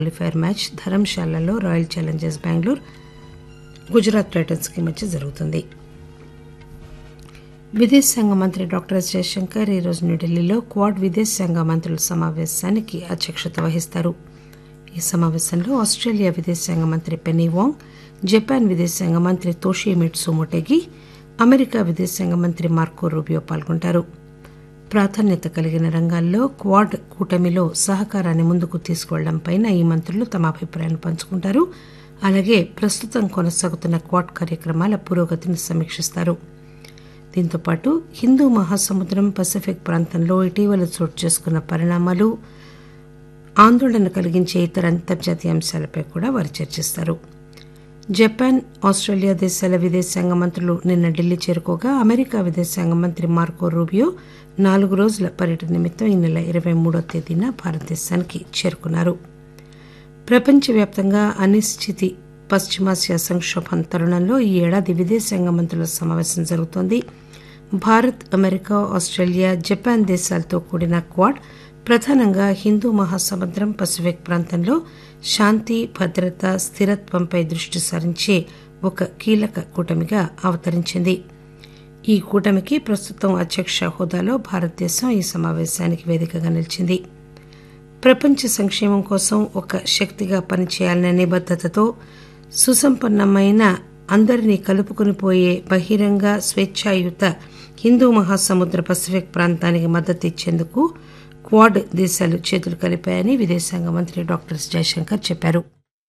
Qualifier match ధరంశాలలో Royal Challengers Bengaluru Gujarat Titans కి మధ్య జరుగుతుంది విదేశాంగ మంత్రి డాక్టర్ ఎస్ జయశంకర్ ఈరోజు న్యూఢిల్లీలో క్వాడ్ విదేశాంగ మంత్రుల సమావేశానికి అధ్యక్షత వహిస్తారు ఈ సమావేశంలో ఆస్ట్రేలియా విదేశాంగ మంత్రి పెన్నీ వాంగ్ జపాన్ విదేశాంగ మంత్రి తోషిమిట్సు మొటెగి అమెరికా విదేశాంగ మంత్రి మార్కో రూబియో పాల్గొంటారు ప్రాధాన్యత కలిగిన రంగాల్లో క్వాడ్ కూటమిలో సహకారాన్ని ముందుకు తీసుకువెళ్లడంపై ఈ మంత్రులు తమ అభిప్రాయాన్ని పంచుకుంటారు అలాగే ప్రస్తుతం కొనసాగుతున్న క్వాడ్ కార్యక్రమాల పురోగతిని సమీక్షిస్తారు దీంతో పాటు హిందూ మహాసముద్రం పసిఫిక్ ప్రాంతంలో ఇటీవల చోటు చేసుకున్న పరిణామాలు ఆందోళన కలిగించే ఇతర అంతర్జాతీయ అంశాలపై కూడా వారు చర్చిస్తారు జపాన్ ఆస్ట్రేలియా దేశాల విదేశాంగ మంత్రులు నిన్న ఢిల్లీ చేరుకోగా అమెరికా విదేశాంగ మంత్రి మార్కో రూబియో నాలుగు రోజుల పర్యటన నిమిత్తం ఈ నెల ఇరవై మూడో తేదీన భారతదేశానికి చేరుకున్నారు ప్రపంచవ్యాప్తంగా అనిశ్చితి పశ్చిమాసియా సంక్షోభం తరుణంలో ఈ ఏడాది విదేశాంగ మంత్రుల సమావేశం జరుగుతోంది భారత్ అమెరికా ఆస్ట్రేలియా జపాన్ దేశాలతో కూడిన క్వాడ్ ప్రధానంగా హిందూ మహాసముద్రం పసిఫిక్ ప్రాంతంలో శాంతి భద్రత స్థిరత్వంపై దృష్టి సారించే ఒక కీలక కూటమిగా అవతరించింది ఈ కూటమికి ప్రస్తుతం అధ్యక్ష హోదాలో భారతదేశం ఈ సమావేశానికి వేదికగా నిలిచింది ప్రపంచ సంక్షేమం కోసం ఒక శక్తిగా పనిచేయాలనే నిబద్దతతో సుసంపన్నమైన అందరినీ కలుపుకుని పోయే బహిరంగ స్వేచ్ఛాయుత హిందూ మహాసముద్ర పసిఫిక్ ప్రాంతానికి మద్దతు ఇచ్చేందుకు క్వాడ్ దేశాలు చేతులు కలిపాయని విదేశాంగ మంత్రి డాక్టర్ జయశంకర్ చెప్పారు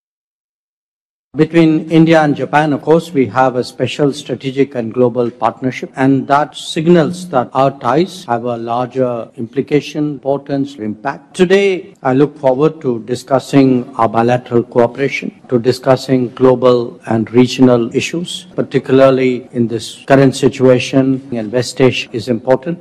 Between India and Japan, of course, we have a special strategic and global partnership, and that signals that our ties have a larger implication, importance, impact. Today, I look forward to discussing our bilateral cooperation, to discussing global and regional issues, particularly in this current situation, and West Asia is important.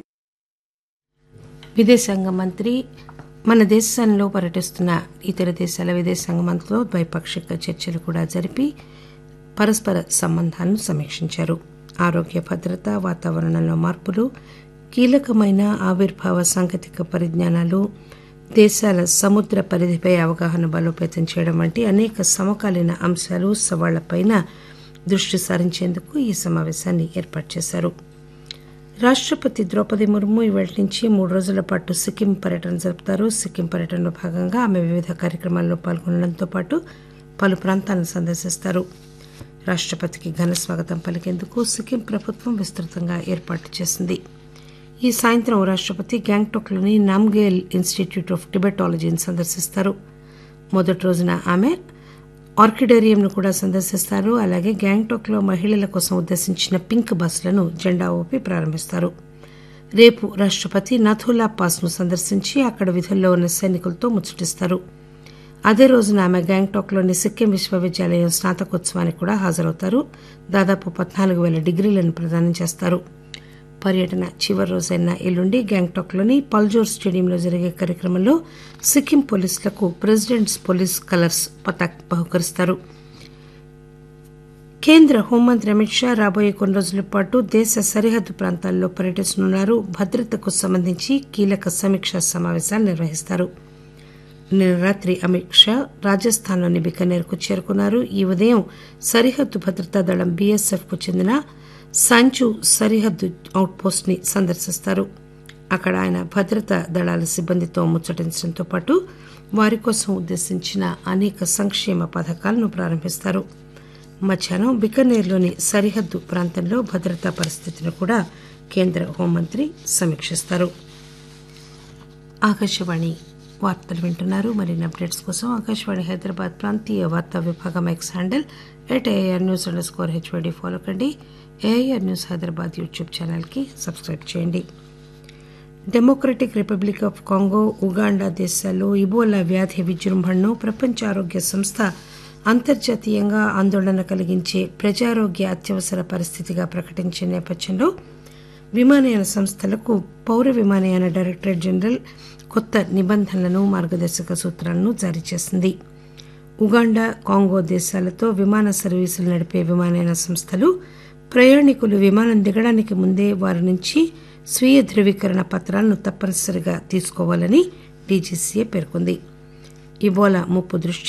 విదేశాంగ మంత్రి మన దేశంలో పర్యటిస్తున్న ఇతర దేశాల విదేశాంగ మంత్రులతో ద్వైపాక్షిక చర్చలు కూడా జరిపి పరస్పర సంబంధాలను సమీక్షించారు ఆరోగ్య భద్రత వాతావరణంలో మార్పులు కీలకమైన ఆవిర్భావ సాంకేతిక పరిజ్ఞానాలు దేశాల సముద్ర పరిధిపై అవగాహన బలోపేతం చేయడం వంటి అనేక సమకాలీన అంశాలు సవాళ్లపైన దృష్టి సారించేందుకు ఈ సమావేశాన్ని ఏర్పాటు చేశారు రాష్టపతి ద్రౌపది ముర్ము ఇవాళ నుంచి మూడు రోజుల పాటు సిక్కిం పర్యటన జరుపుతారు సిక్కిం పర్యటనలో భాగంగా ఆమె వివిధ కార్యక్రమాల్లో పాల్గొనడంతో పాటు పలు ప్రాంతాలను సందర్శిస్తారు రాష్టపతికి ఘన స్వాగతం పలికేందుకు సిక్కిం ప్రభుత్వం విస్తృతంగా ఏర్పాట్లు చేసింది ఈ సాయంత్రం రాష్టపతి గ్యాంగ్టాక్లోని నామ్గేల్ ఇన్స్టిట్యూట్ ఆఫ్ టిబెటాలజీని సందర్శిస్తారు మొదటి రోజున ఆమె ఆర్కిడేరియంను కూడా సందర్శిస్తారు అలాగే గ్యాంగ్టాక్లో మహిళల కోసం ఉద్దేశించిన పింక్ బస్సులను జెండా ఊపి ప్రారంభిస్తారు రేపు రాష్టపతి నథులా పాస్ను సందర్శించి అక్కడ విధుల్లో ఉన్న సైనికులతో ముచ్చటిస్తారు అదే రోజున ఆమె గ్యాంగ్టాక్లోని సిక్కిం విశ్వవిద్యాలయం స్నాతకోత్సవానికి కూడా హాజరవుతారు దాదాపు పద్నాలుగు వేల డిగ్రీలను ప్రదానం చేస్తారు పర్యటన చివరి రోజైన ఎల్లుండి గ్యాంగ్టాక్లోని పల్జోర్ స్టేడియంలో జరిగే కార్యక్రమంలో సిక్కిం పోలీసులకు ప్రెసిడెంట్స్ పోలీస్ కలర్స్ పతాక్ బహుకరిస్తారు కేంద్ర హోంమంత్రి అమిత్ షా రాబోయే కొన్ని రోజుల పాటు దేశ సరిహద్దు ప్రాంతాల్లో పర్యటిస్తున్నారు భద్రతకు సంబంధించి కీలక సమీక్షా సమావేశాలు నిర్వహిస్తారు నిన్న రాత్రి అమిత్ షా రాజస్థాన్లోని బికనేర్కు చేరుకున్నారు ఈ ఉదయం సరిహద్దు భద్రతా దళం బీఎస్ఎఫ్ కు చెందిన సంచు సరిహద్దు అవుట్ పోస్ట్ ని సందర్శిస్తారు అక్కడ ఆయన భద్రతా దళాల సిబ్బందితో ముచ్చటించడంతో పాటు వారి కోసం ఉద్దేశించిన అనేక సంక్షేమ పథకాలను ప్రారంభిస్తారు మధ్యాహ్నం బికనేర్లోని సరిహద్దు ప్రాంతంలో భద్రతా పరిస్థితిని కూడా కేంద్ర హోంమంత్రి సమీక్షిస్తారు ఆకాశవాణి వార్తలు వింటున్నారు మరిన్ని అప్డేట్స్ కోసం ఆకాశవాణి హైదరాబాద్ ప్రాంతీయ వార్తా విభాగం X handle at AR news underscore HYD follow కండి ఏఐఆర్ న్యూస్ హైదరాబాద్ యూట్యూబ్ ఛానల్కి సబ్స్క్రైబ్ చేయండి Democratic Republic of Congo Uganda దేశాల్లో ఇబోలా వ్యాధి విజృంభణను ప్రపంచ ఆరోగ్య సంస్థ అంతర్జాతీయంగా ఆందోళన కలిగించే ప్రజారోగ్య అత్యవసర పరిస్థితిగా ప్రకటించిన నేపథ్యంలో విమానయాన సంస్థలకు పౌర విమానయాన డైరెక్టరేట్ జనరల్ కొత్త నిబంధనలను మార్గదర్శక సూత్రాలను జారీ చేసింది ఉగాండా కాంగో దేశాలతో విమాన సర్వీసులు నడిపే విమానయాన సంస్థలు ప్రయాణికులు విమానం దిగడానికి ముందే వారి నుంచి స్వీయ ధృవీకరణ పత్రాలను తప్పనిసరిగా తీసుకోవాలని డీజీసీఏ పేర్కొంది ఇబోలా ముప్పు దృష్ట్యా